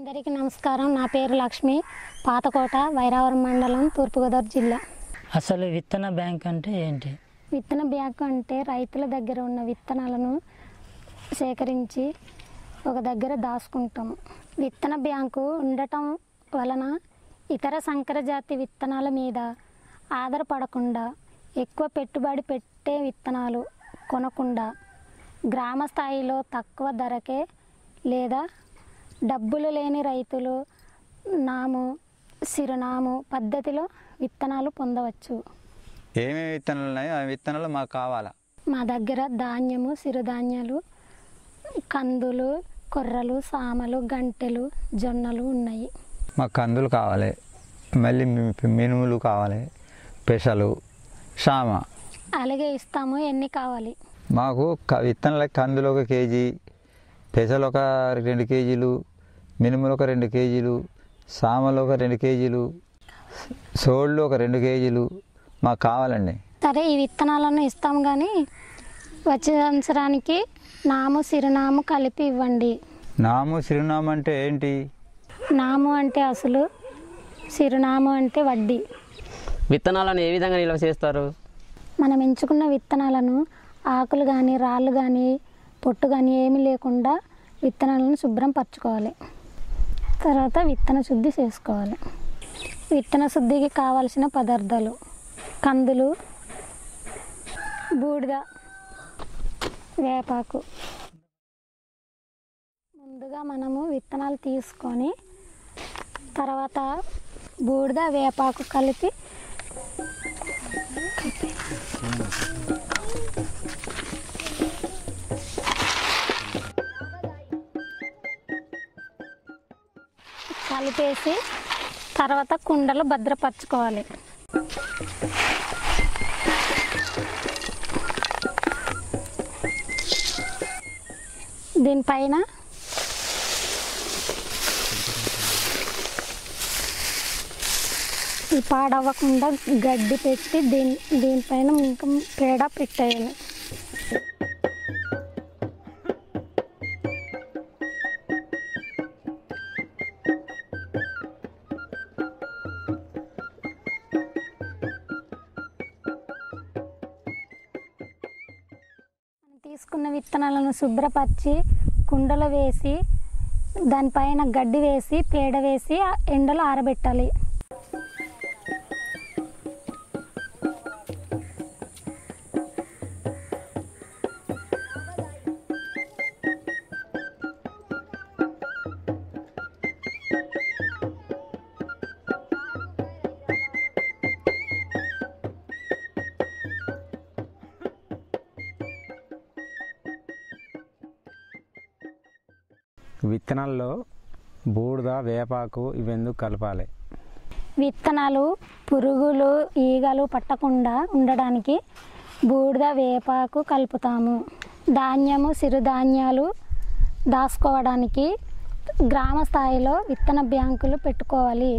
అందరికీ నమస్కారం నా పేరు లక్ష్మి పాతకోట వైరావరం మండలం తూర్పుగోదావరి జిల్లా అసలు విత్తన బ్యాంక్ అంటే ఏంటి విత్తన బ్యాంకు అంటే రైతుల దగ్గర ఉన్న విత్తనాలను సేకరించి ఒక దగ్గర దాచుకుంటాము విత్తన బ్యాంకు ఉండటం వలన ఇతర సంకర జాతి విత్తనాల మీద ఆధారపడకుండా ఎక్కువ పెట్టుబడి పెట్టే విత్తనాలు కొనకుండా గ్రామ స్థాయిలో తక్కువ ధరకే లేదా డబ్బులు లేని రైతులు నాము సిరునాము పద్ధతిలో విత్తనాలు పొందవచ్చు ఏమేమి విత్తనాలు ఉన్నాయో ఆ విత్తనాలు మాకు కావాలా మా దగ్గర ధాన్యము సిరుధాన్యాలు కందులు కొర్రలు సామలు గంటెలు జొన్నలు ఉన్నాయి మాకు కందులు కావాలి మళ్ళీ మి- మినుములు కావాలి పెసలు సామ అలాగే ఇస్తాము ఎన్ని కావాలి మాకు క- విత్తనాల కందులు ఒక కేజీ పెసలు ఒక రెండు కేజీలు మినుములు ఒక రెండు కేజీలు సామలు ఒక రెండు కేజీలు సోళ్ళు ఒక రెండు కేజీలు మాకు కావాలండి సరే ఈ విత్తనాలను ఇస్తాం కానీ వచ్చే సంవత్సరానికి నాము సిరునాము కలిపి ఇవ్వండి నాము చిరునామా అంటే ఏంటి నాము అంటే అసలు సిరునాము అంటే వడ్డీ విత్తనాలను ఏ విధంగా నిల్వ చేస్తారు మనం ఎంచుకున్న విత్తనాలను ఆకులు కానీ రాళ్ళు కానీ పొట్టు కానీ ఏమీ లేకుండా విత్తనాలను శుభ్రం పరచుకోవాలి తర్వాత విత్తన శుద్ధి చేసుకోవాలి విత్తన శుద్ధికి కావలసిన పదార్థాలు కందులు బూడిద వేపాకు ముందుగా మనము విత్తనాలు తీసుకొని తర్వాత బూడిద వేపాకు కలిపి కలిపేసి తర్వాత కుండలో భద్రపరచుకోవాలి దీనిపైన ఈ పాడవ్వకుండా గడ్డి పెట్టి దీని దీనిపైన ఇంకా పేడ పెట్టేయాలి మనం తీసుకున్న విత్తనాలను శుభ్రపరిచి కుండలో వేసి దానిపైన గడ్డి వేసి పేడ వేసి ఆ ఎండలో ఆరబెట్టాలి విత్తనాల్లో బూడిద వేపాకు ఇవెందుకు కలపాలి విత్తనాలు పురుగులు ఈగలు పట్టకుండా ఉండడానికి బూడిద వేపాకు కలుపుతాము ధాన్యము సిరుధాన్యాలు దాచుకోవడానికి గ్రామ స్థాయిలో విత్తన బ్యాంకులు పెట్టుకోవాలి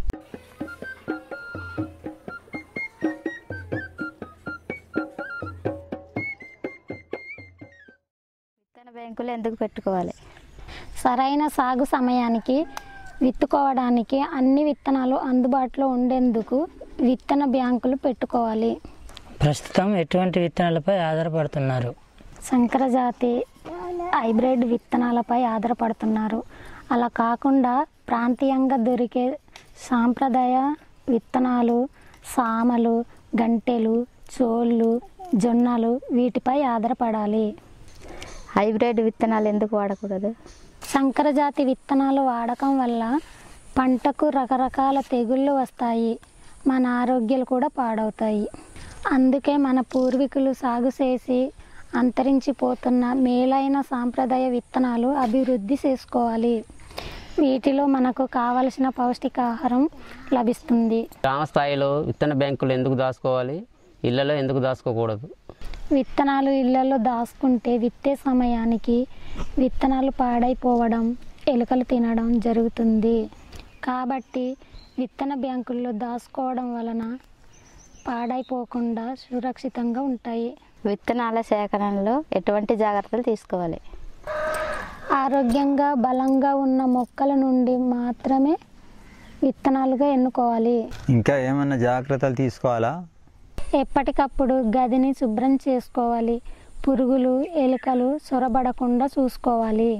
విత్తన బ్యాంకులు ఎందుకు పెట్టుకోవాలి సరైన సాగు సమయానికి విత్తుకోవడానికి అన్ని విత్తనాలు అందుబాటులో ఉండేందుకు విత్తన బ్యాంకులు పెట్టుకోవాలి ప్రస్తుతం ఎటువంటి విత్తనాలపై ఆధారపడుతున్నారు సంకరజాతి హైబ్రిడ్ విత్తనాలపై ఆధారపడుతున్నారు అలా కాకుండా ప్రాంతీయంగా దొరికే సాంప్రదాయ విత్తనాలు సామలు గంటెలు చోళ్ళు జొన్నలు వీటిపై ఆధారపడాలి హైబ్రిడ్ విత్తనాలు ఎందుకు వాడకూడదు సంకరజాతి విత్తనాలు వాడకం వల్ల పంటకు రకరకాల తెగుళ్ళు వస్తాయి మన ఆరోగ్యాలు కూడా పాడవుతాయి అందుకే మన పూర్వీకులు సాగు చేసి అంతరించిపోతున్న మేలైన సాంప్రదాయ విత్తనాలు అభివృద్ధి చేసుకోవాలి వీటిలో మనకు కావలసిన పౌష్టికాహారం లభిస్తుంది గ్రామ స్థాయిలో విత్తన బ్యాంకులు ఎందుకు దాచుకోవాలి ఇళ్లలో ఎందుకు దాచుకోకూడదు విత్తనాలు ఇళ్లలో దాచుకుంటే విత్తే సమయానికి విత్తనాలు పాడైపోవడం ఎలుకలు తినడం జరుగుతుంది కాబట్టి విత్తన బ్యాంకుల్లో దాచుకోవడం వలన పాడైపోకుండా సురక్షితంగా ఉంటాయి విత్తనాల సేకరణలో ఎటువంటి జాగ్రత్తలు తీసుకోవాలి ఆరోగ్యంగా బలంగా ఉన్న మొక్కల నుండి మాత్రమే విత్తనాలుగా ఎన్నుకోవాలి ఇంకా ఏమన్నా జాగ్రత్తలు తీసుకోవాలా ఎప్పటికప్పుడు గదిని శుభ్రం చేసుకోవాలి పురుగులు ఎలుకలు సొరబడకుండా చూసుకోవాలి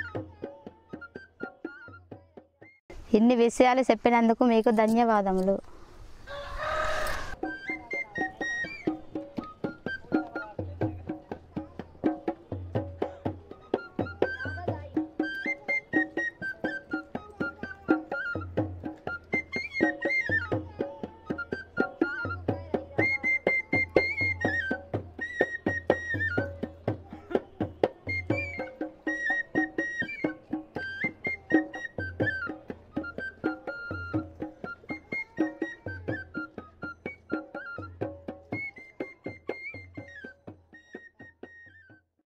ఇన్ని విషయాలు చెప్పినందుకు మీకు ధన్యవాదములు